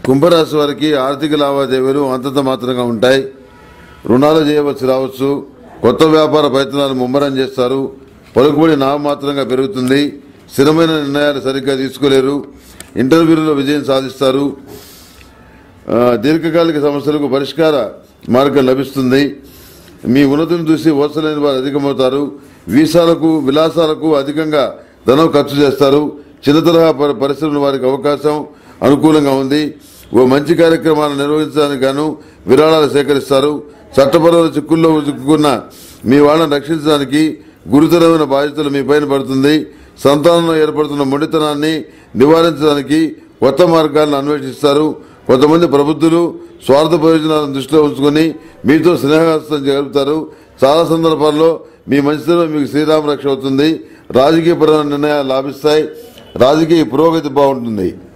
కుంభరాశి వారికి ఆర్థిక లావాదేవీలు అంతంత మాత్రంగా ఉంటాయి రుణాలు చేయవచ్చు రావచ్చు కొత్త వ్యాపార ప్రయత్నాలు ముమ్మరం చేస్తారు పలుకుబడి నామమాత్రంగా పెరుగుతుంది స్థిరమైన నిర్ణయాలు సరిగ్గా తీసుకోలేరు ఇంటర్వ్యూలలో విజయం సాధిస్తారు ఆ, దీర్ఘకాలిక సమస్యలకు పరిష్కార మార్గం లభిస్తుంది మీ ఉన్నతిని చూసి ఓర్చలేని వారు అధికమవుతారు వీసాలకు విలాసాలకు అధికంగా ధనం ఖర్చు చేస్తారు చిన్న తరహా పరి- పరిశ్రమల వారికి అవకాశం అనుకూలంగా ఉంది ఓ మంచి కార్యక్రమాలను నిర్వహించడానికి గాను విరాళాలు సేకరిస్తారు చట్టపరమైన చిక్కుల్లో చిక్కుకున్న మీ వాళ్ళని రక్షించడానికి గురుతరమైన బాధ్యతలు మీ పైన పడుతుంది సంతానంలో ఏర్పడుతున్న మొండితనాన్ని నివారించడానికి కొత్త మార్గాలను అన్వేషిస్తారు కొంతమంది ప్రబుద్ధులు స్వార్థ ప్రయోజనాలను దృష్టిలో ఉంచుకొని మీతో స్నేహస్తం జరుపుతారు చాలా సందర్భాల్లో మీ మంచితనం మీకు శ్రీరామ రక్ష అవుతుంది రాజకీయపరమైన నిర్ణయాలు లాభిస్తాయి రాజకీయ పురోగతి బాగుంటుంది